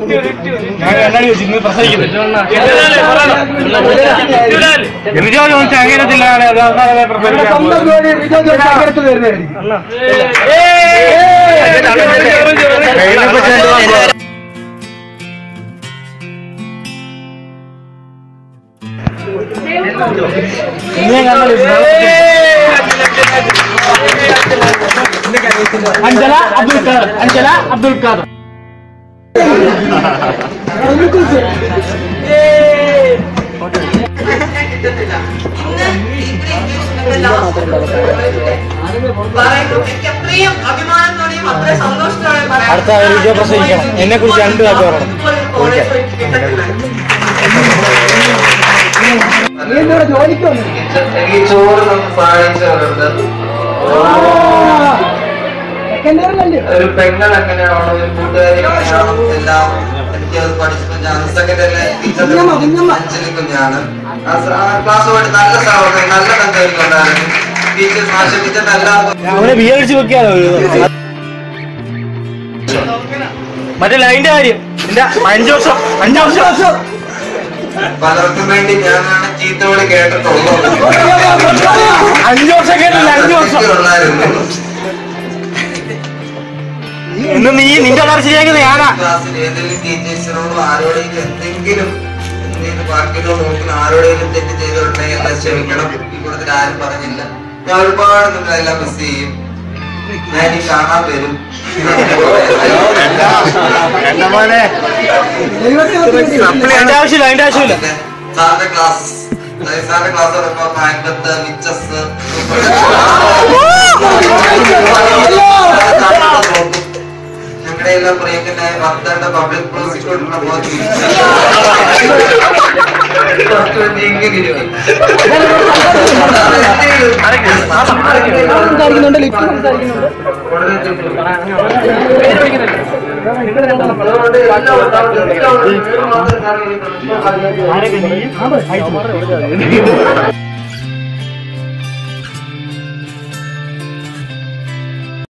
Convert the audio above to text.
ഞാൻ കണ്ണാടി വെച്ച് ഇന്ന് പ്രസവിക്കുന്നത് റിജോ ജോൺസ് അങ്ങനെ ജില്ലയാണ് അവസാനമായി പ്രസവിക്കാൻ സ്വന്തം പോകുന്നത്. ജോലി റിജോ ജോൺസ് അങ്ങനത്തെ തരുന്നതായിരിക്കും കയ്യിലിപ്പോ ചെല്ലുവാ. ഇനി ഞാൻ കണ്ണാടി വെച്ച് അഞ്ചല അബ്ദുൽ ഖാദർ അഞ്ചല അബ്ദുൽ ഖാദർ അത്രയും അഭിമാനത്തോടെയും അത്രയും സന്തോഷത്തോടെയും പറയാം. അടുത്ത റിജോ പ്രസവിക്കണം. എന്നെ കുറിച്ച് രണ്ട് വാക്ക് പറയണം. കോളേജ് പോയിട്ട് കിട്ടത്തില്ല. നീ എന്തുവാ ജോലിക്ക് വന്നു എനിക്ക് ചോറ് നമുക്ക് സഹായിച്ചവരുണ്ട് സെക്കൻഡ് ഇയറിലല്ലേ ഒരു പെങ്ങൾ എങ്ങനെയാണോ ഒരു കൂട്ടുകാരി എങ്ങനെയാണോ എല്ലാം എനിക്ക് അത് പഠിച്ചപ്പോൾ ഞാൻ സെക്കൻഡറിയിലെ ടീച്ചർ കുഞ്ഞമ്മ, കുഞ്ഞമ്മ. അഞ്ചലി കുഞ്ഞാണ് ആ സ- ആ ക്ലാസ്സുമായിട്ട് നല്ല സഹോദരൻ നല്ല ബന്ധമൊക്കെ ഉണ്ടായിരുന്നു ടീച്ചേഴ്സ് മാഷ ടീച്ചർ എല്ലാ അവനെ ബി അടിച്ച് വെക്കാനോ മറ്റേ ലൈൻ്റെ കാര്യം എന്റെ അഞ്ചു വർഷം അഞ്ചു വർഷം പലർക്കും വേണ്ടി ഞാനാണ് ചീത്ത വിളി കേട്ടിട്ടുള്ളത് അഞ്ചു വർഷം കേട്ടില്ല അഞ്ചു വർഷം ഉണ്ടായിരുന്നു ഇന്ന് നീ നിന്റെ കാര്യം ശരിയാക്കുന്നത് ഞാനാ ക്ലാസ്സിൽ ഏതെങ്കിലും ടീച്ചേഴ്സിനോടും ആരോടെങ്കിലും എന്തെങ്കിലും എന്തെങ്കിലും ബാക്കിയുള്ള നോക്കുന്ന ആരോടെങ്കിലും തെറ്റ് ചെയ്തിട്ടുണ്ടെങ്കിൽ എല്ലാം ക്ഷമിക്കണം ഈ കൂട്ടത്തിൽ ആരും പറഞ്ഞില്ല ഞാൻ ഒരുപാട് നിങ്ങളെല്ലാം മിസ് ചെയ്യും ഞാൻ ഈ കാണാൻ വരും അതിന്റെ ആവശ്യമില്ല അതിന്റെ ആവശ്യമില്ല പിന്നെ സാറിന്റെ ക്ലാസ് അതായത് സാറിന്റെ ക്ലാസ് പറയുമ്പോ മാൻപത്ത് മിച്ചസ് ഞങ്ങളുടെ എല്ലാം പ്രിയങ്കനായ ഭക്തരുടെ പബ്ലിക് പ്രോസിക്യൂട്ടറിനെ പോലെ സംസാരിക്കുന്നുണ്ട് ലിഫ്റ്റ് സംസാരിക്കുന്നുണ്ട് വളരെ